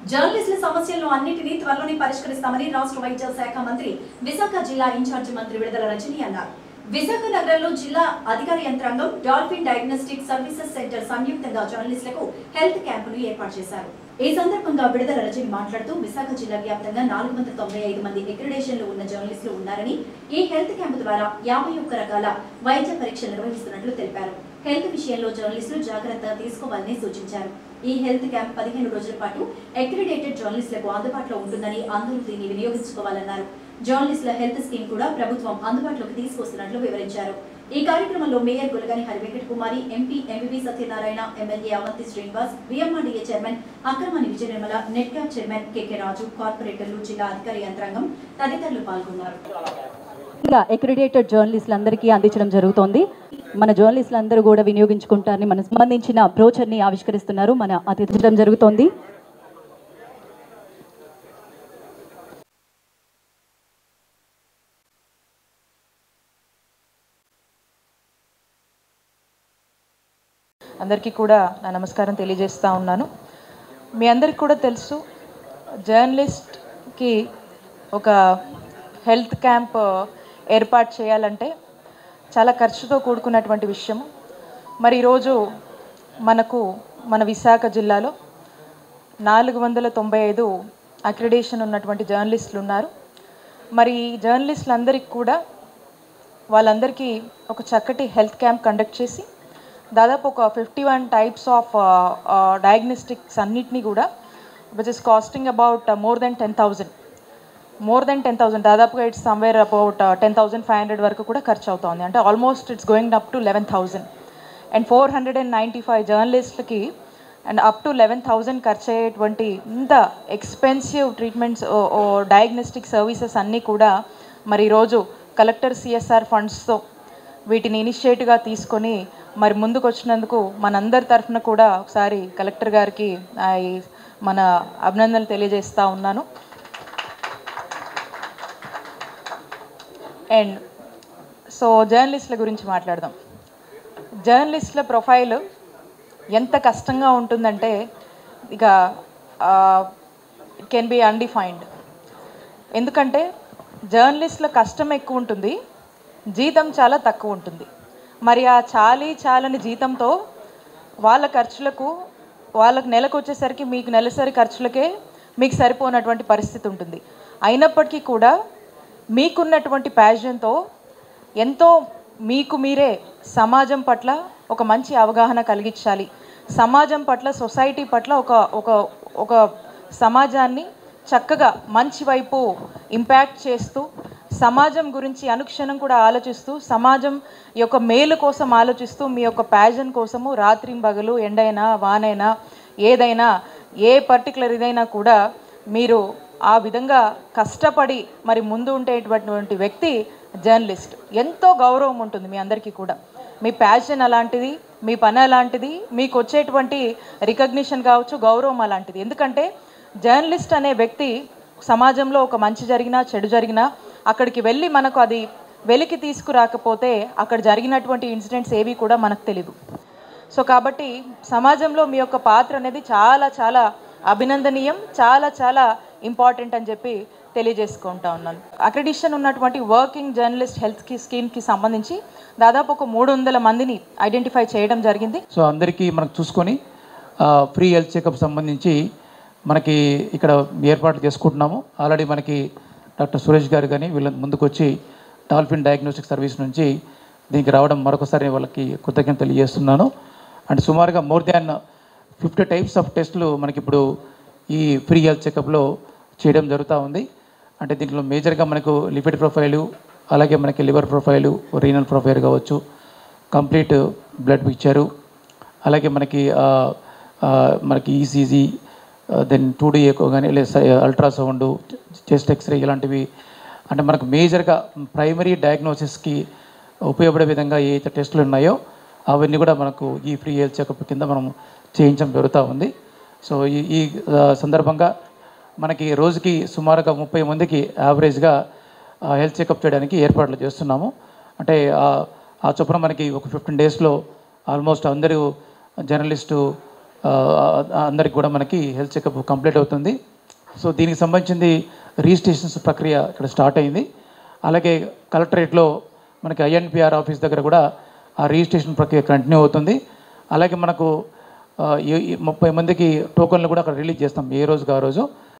జర్నలిస్టుల సమస్యలను అన్నింటినీ త్వరలోనే పరిష్కరిస్తామని రాష్ట్ర వైద్య శాఖ మంత్రి విశాఖ జిల్లా ఇన్ఛార్జి మంత్రి విడుదల రజని అన్నారు విశాఖ నగరంలో జిల్లా అధికార యంత్రాంగం డాల్ఫిన్ డయాగ్నోస్టిక్ సర్వీసెస్ సెంటర్ సంయుక్తంగా జర్నలిస్టులకు హెల్త్ క్యాంపును ఏర్పాటు చేశారు ఈ సందర్భంగా విడుదల రజని మాట్లాడుతూ విశాఖ జిల్లా వ్యాప్తంగా నాలుగు వందల తొంభై ఐదు మంది అక్రిడేషన్లు ఉన్న జర్నలిస్టులు ఉన్నారని ఈ హెల్త్ క్యాంపు ద్వారా యాభై ఒక్క రకాల వైద్య పరీక్షలు నిర్వహిస్తున్నట్లు తెలిపారు హెల్త్ విషయంలో జర్నలిస్టులు జాగ్రత్త తీసుకోవాలని సూచించారు ఈ హెల్త్ క్యాంప్ పదిహేను రోజుల పాటు అక్రిడేటెడ్ జర్నలిస్టులకు అందుబాటులో ఉంటుందని అందరూ దీన్ని వినియోగించుకోవాలన్నారు జర్నలిస్టుల హెల్త్ స్కీమ్ కూడా ప్రభుత్వం అందుబాటులోకి తీసుకొస్తున్నట్లు వివరించారు ఈ కార్యక్రమంలో mayor Gulagani Harivenkata Kumari MP MVV Satyanarayana MLA Avanthi Srinivas VMRDA chairman Akramani Vijaya Nirmala NEDCAP chairman KK Raju కార్పొరేటర్లు జిల్లా అధికార యంత్రాంగం తదితరులు పాల్గొన్నారు ఇలా అక్రిడేటెడ్ జర్నలిస్టులందరికీ అందించడం జరుగుతోంది మన జర్నలిస్టులందరూ కూడా వినియోగించుకుంటారని మనకు సంబంధించిన బ్రోచర్ని ఆవిష్కరిస్తున్నారు మన అతిథించడం జరుగుతోంది అందరికీ కూడా నా నమస్కారం తెలియజేస్తూ ఉన్నాను మీ అందరికీ కూడా తెలుసు జర్నలిస్ట్కి ఒక హెల్త్ క్యాంప్ ఏర్పాటు చేయాలంటే చాలా ఖర్చుతో కూడుకున్నటువంటి విషయం మరి ఈరోజు మనకు మన విశాఖ జిల్లాలో నాలుగు వందల తొంభై ఐదు అక్రిడేషన్ ఉన్నటువంటి జర్నలిస్టులు ఉన్నారు మరి ఈ జర్నలిస్టులందరికీ కూడా వాళ్ళందరికీ ఒక చక్కటి హెల్త్ క్యాంప్ కండక్ట్ చేసి దాదాపు ఒక fifty one types of diagnostics అన్నిటినీ కూడా which is costing about more than ten thousand more than ten thousand దాదాపుగా it's somewhere about ten thousand five hundred వరకు కూడా ఖర్చు అవుతుంది అంటే almost it's going up to eleven thousand and four hundred and ninety five జర్నలిస్ట్లకి and up to eleven thousand ఖర్చు అయ్యేటువంటి ఇంత ఎక్స్పెన్సివ్ ట్రీట్మెంట్స్ డయాగ్నోస్టిక్ సర్వీసెస్ అన్నీ కూడా మరి ఈరోజు కలెక్టర్ సిఎస్ఆర్ ఫండ్స్తో వీటిని ఇనిషియేటివ్గా తీసుకొని మరి ముందుకు వచ్చినందుకు మనందరి తరఫున కూడా ఒకసారి కలెక్టర్ గారికి ఆ, ఈ మన అభినందనలు తెలియజేస్తూ ఉన్నాను అండ్ సో జర్నలిస్టుల గురించి మాట్లాడదాం జర్నలిస్టుల ప్రొఫైల్ ఎంత కష్టంగా ఉంటుందంటే ఇక ఇట్ కెన్ బి అన్డిఫైన్డ్ ఎందుకంటే జర్నలిస్టుల కష్టం ఎక్కువ ఉంటుంది జీతం చాలా తక్కువ ఉంటుంది మరి ఆ చాలీ చాలని జీతంతో వాళ్ళ ఖర్చులకు వాళ్ళకి నెలకు వచ్చేసరికి మీకు నెలసరి ఖర్చులకే మీకు సరిపోనటువంటి పరిస్థితి ఉంటుంది అయినప్పటికీ కూడా మీకున్నటువంటి ప్యాషన్తో ఎంతో మీకు మీరే సమాజం పట్ల ఒక మంచి అవగాహన కలిగించాలి సమాజం పట్ల సొసైటీ పట్ల ఒక ఒక ఒక సమాజాన్ని చక్కగా మంచి వైపు ఇంపాక్ట్ చేస్తూ సమాజం గురించి అనుక్షణం కూడా ఆలోచిస్తూ సమాజం యొక్క మేలు కోసం ఆలోచిస్తూ మీ యొక్క ప్యాజన్ కోసము రాత్రింబగలు ఎండైనా వానైనా ఏదైనా ఏ పర్టికులర్ ఇదైనా కూడా మీరు ఆ విధంగా కష్టపడి మరి ముందు ఉండేటటువంటి వ్యక్తి జర్నలిస్ట్ ఎంతో గౌరవం ఉంటుంది మీ అందరికీ కూడా మీ ప్యాషన్ అలాంటిది మీ పని అలాంటిది మీకు వచ్చేటువంటి రికగ్నిషన్ కావచ్చు గౌరవం అలాంటిది ఎందుకంటే జర్నలిస్ట్ అనే వ్యక్తి సమాజంలో ఒక మంచి జరిగినా చెడు జరిగినా అక్కడికి వెళ్ళి మనకు అది వెలికి తీసుకురాకపోతే అక్కడ జరిగినటువంటి ఇన్సిడెంట్స్ ఏవి కూడా మనకు తెలియదు సో కాబట్టి సమాజంలో మీ యొక్క పాత్ర అనేది చాలా చాలా అభినందనీయం చాలా చాలా ఇంపార్టెంట్ అని చెప్పి తెలియజేసుకుంటా ఉన్నాను అక్రెడిషన్ ఉన్నటువంటి వర్కింగ్ జర్నలిస్ట్ హెల్త్ స్కీమ్కి సంబంధించి దాదాపు ఒక మూడు వందల మందిని ఐడెంటిఫై చేయడం జరిగింది సో అందరికీ మనకు చూసుకొని ఫ్రీ హెల్త్ చెకప్ సంబంధించి మనకి ఇక్కడ ఏర్పాట్లు చేసుకుంటున్నాము ఆల్రెడీ మనకి డాక్టర్ సురేష్ గారు కానీ వీళ్ళ ముందుకు వచ్చి డాల్ఫిన్ డయాగ్నోస్టిక్ సర్వీస్ నుంచి దీనికి రావడం మరొకసారి వాళ్ళకి కృతజ్ఞత తెలియజేస్తున్నాను అండ్ సుమారుగా more than fifty types of టెస్టులు మనకి ఇప్పుడు ఈ ఫ్రీ హెల్త్ చెకప్లో చేయడం జరుగుతూ ఉంది అంటే దీంట్లో మేజర్గా మనకు లిపిడ్ ప్రొఫైలు అలాగే మనకి లివర్ ప్రొఫైలు రీనల్ ప్రొఫైల్ కావచ్చు కంప్లీట్ బ్లడ్ పిక్చరు అలాగే మనకి ఆ, ఆ, మనకి ECG then two D echo కానీ లేదా అల్ట్రాసౌండ్ చెస్ట్ ఎక్స్రే ఇలాంటివి అంటే మనకు మేజర్గా ప్రైమరీ డయాగ్నోసిస్కి ఉపయోగపడే విధంగా ఏ అయితే టెస్టులు ఉన్నాయో అవన్నీ కూడా మనకు ఈ ఫ్రీ హెల్త్ చెకప్ కింద మనం చేయించడం జరుగుతూ ఉంది సో ఈ ఈ ఆ, సందర్భంగా మనకి రోజుకి సుమారుగా ముప్పై మందికి యావరేజ్గా హెల్త్ చెకప్ చేయడానికి ఏర్పాట్లు చేస్తున్నాము అంటే ఆ- ఆ చొప్పున మనకి ఒక ఫిఫ్టీన్ డేస్లో ఆల్మోస్ట్ అందరూ జర్నలిస్టు ఆ, అందరికి కూడా మనకి హెల్త్ చెకప్ కంప్లీట్ అవుతుంది సో దీనికి సంబంధించింది రిజిస్ట్రేషన్స్ ప్రక్రియ ఇక్కడ స్టార్ట్ అయింది అలాగే కలెక్టరేట్లో మనకి ఐఎన్పిఆర్ ఆఫీస్ దగ్గర కూడా ఆ రిజిస్ట్రేషన్ ప్రక్రియ కంటిన్యూ అవుతుంది అలాగే మనకు ఆ, ఈ- ఈ ముప్పై మందికి టోకన్లు కూడా అక్కడ రిలీజ్ చేస్తాం ఏ రోజుకి ఆ రోజు